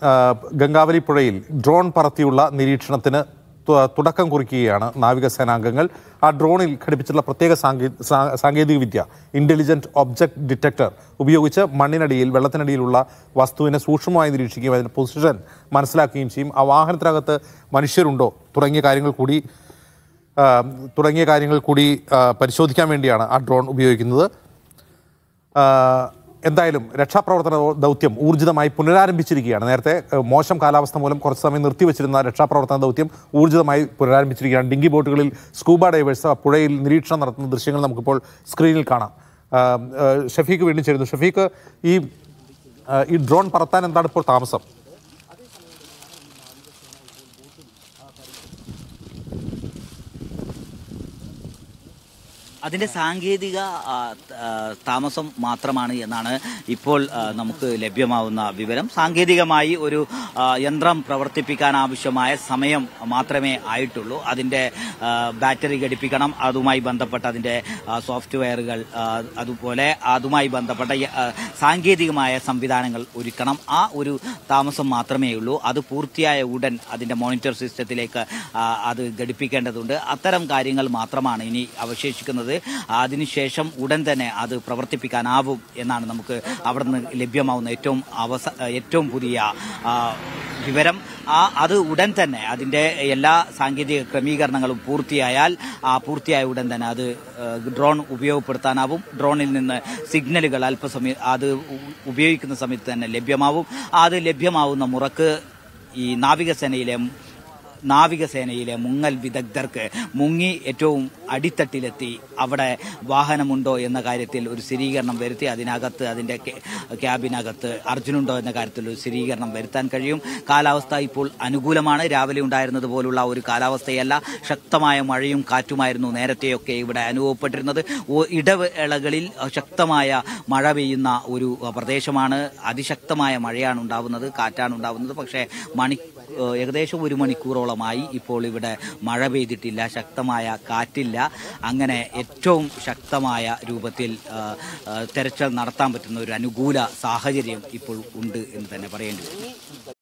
ആ, ഗംഗാവലി പുഴയിൽ ഡ്രോൺ പറത്തിയുള്ള നിരീക്ഷണത്തിന് തു- തുടക്കം കുറിക്കുകയാണ് നാവികസേനാംഗങ്ങൾ ആ ഡ്രോണിൽ ഘടിപ്പിച്ചിട്ടുള്ള പ്രത്യേക സാങ്കേ സാ- സാങ്കേതികവിദ്യ ഇന്റലിജന്റ് ഒബ്ജക്ട് ഡിറ്റക്ടർ ഉപയോഗിച്ച് മണ്ണിനടിയിൽ വെള്ളത്തിനടിയിലുള്ള വസ്തുവിനെ സൂക്ഷ്മമായി നിരീക്ഷിക്കുകയും അതിന്റെ പൊസിഷൻ മനസ്സിലാക്കുകയും ചെയ്യും ആ വാഹനത്തിനകത്ത് മനുഷ്യരുണ്ടോ തുടങ്ങിയ കാര്യങ്ങൾ കൂടി ആ, തുടങ്ങിയ കാര്യങ്ങൾ കൂടി ആ, പരിശോധിക്കാൻ വേണ്ടിയാണ് ആ ഡ്രോൺ ഉപയോഗിക്കുന്നത് ആ, എന്തായാലും രക്ഷാപ്രവർത്തന ദൗത്യം ഊർജിതമായി പുനരാരംഭിച്ചിരിക്കുകയാണ് നേരത്തെ ഏഹ്, മോശം കാലാവസ്ഥ മൂലം കുറച്ച് സമയം നിർത്തിവെച്ചിരുന്ന രക്ഷാപ്രവർത്തന ദൗത്യം ഊർജിതമായി പുനരാരംഭിച്ചിരിക്കുകയാണ് ഡിങ്കി ബോട്ടുകളിൽ സ്കൂബ ഡൈവേഴ്സ് ആ പുഴയിൽ നിരീക്ഷണം നടത്തുന്ന ദൃശ്യങ്ങൾ നമുക്കിപ്പോൾ സ്ക്രീനിൽ കാണാം ആ, ആ, ഷഫീഖ് വീണ്ടും ചേരുന്നു ഷഫീഖ് ഈ ആ, ഈ ഡ്രോൺ പറത്താൻ എന്താണ് ഇപ്പോൾ താമസം അതിൻ്റെ സാങ്കേതിക ആ, ആ, താമസം മാത്രമാണ് എന്നാണ് ഇപ്പോൾ ആ, നമുക്ക് ലഭ്യമാവുന്ന വിവരം സാങ്കേതികമായി ഒരു ആ, യന്ത്രം പ്രവർത്തിപ്പിക്കാൻ ആവശ്യമായ സമയം മാത്രമേ ആയിട്ടുള്ളൂ അതിൻ്റെ ആ, ബാറ്ററി ഘടിപ്പിക്കണം അതുമായി ബന്ധപ്പെട്ട അതിൻ്റെ ആ, സോഫ്റ്റ്വെയറുകൾ ആ, അതുപോലെ അതുമായി ബന്ധപ്പെട്ട യ- ആ, സാങ്കേതികമായ സംവിധാനങ്ങൾ ഒരുക്കണം ആ ഒരു താമസം മാത്രമേ ഉള്ളൂ അത് പൂർത്തിയായ ഉടൻ അതിൻ്റെ മോണിറ്റർ സിസ്റ്റത്തിലേക്ക് ആ, അത് ഘടിപ്പിക്കേണ്ടതുണ്ട് അത്തരം കാര്യങ്ങൾ മാത്രമാണ് ഇനി അവശേഷിക്കുന്നത് അതിനുശേഷം ഉടൻ തന്നെ അത് പ്രവർത്തിപ്പിക്കാനാവും എന്നാണ് നമുക്ക് അവിടെ നിന്ന് ലഭ്യമാവുന്ന ഏറ്റവും അവസ ഏറ്റവും പുതിയ ആ, വിവരം ആ അത് ഉടൻ തന്നെ അതിൻ്റെ എല്ലാ സാങ്കേതിക ക്രമീകരണങ്ങളും പൂർത്തിയായാൽ ആ പൂർത്തിയായ ഉടൻ തന്നെ അത് ഏഹ്, ഡ്രോൺ ഉപയോഗപ്പെടുത്താനാവും ഡ്രോണിൽ നിന്ന് സിഗ്നലുകൾ അല്പസമയം അത് ഉ- ഉപയോഗിക്കുന്ന സമയത്ത് തന്നെ ലഭ്യമാവും അത് ലഭ്യമാവുന്ന മുറക്ക് ഈ നാവികസേനയിലെ നാവികസേനയിലെ മുങ്ങൽ വിദഗ്ധർക്ക് മുങ്ങി ഏറ്റവും അടിത്തട്ടിലെത്തി അവിടെ വാഹനമുണ്ടോ എന്ന കാര്യത്തിൽ ഒരു സ്ഥിരീകരണം വരുത്തി അതിനകത്ത് അതിൻ്റെ കെ- ക്യാബിനകത്ത് അർജുനുണ്ടോ എന്ന കാര്യത്തിൽ ഒരു സ്ഥിരീകരണം വരുത്താൻ കഴിയും കാലാവസ്ഥ ഇപ്പോൾ അനുകൂലമാണ് രാവിലെ ഉണ്ടായിരുന്നത് പോലുള്ള ഒരു കാലാവസ്ഥയല്ല ശക്തമായ മഴയും കാറ്റുമായിരുന്നു നേരത്തെയൊക്കെ ഇവിടെ അനുഭവപ്പെട്ടിരുന്നത് ഓ- ഇടവേളകളിൽ ശക്തമായ മഴ പെയ്യുന്ന ഒരു പ്രദേശമാണ് അതിശക്തമായ മഴയാണ് ഉണ്ടാവുന്നത് കാറ്റാണ് ഉണ്ടാവുന്നത് പക്ഷേ മണി ഏഹ് ഏകദേശം ഒരു മണിക്കൂറോളമായി ഇപ്പോൾ ഇവിടെ മഴ പെയ്തിട്ടില്ല ശക്തമായ കാറ്റില്ല അങ്ങനെ ഏറ്റവും ശക്തമായ രൂപത്തിൽ ആ, ആ, തെരച്ചിൽ നടത്താൻ പറ്റുന്ന ഒരു അനുകൂല സാഹചര്യം ഇപ്പോൾ ഉണ്ട് എന്ന് തന്നെ പറയേണ്ടി വരും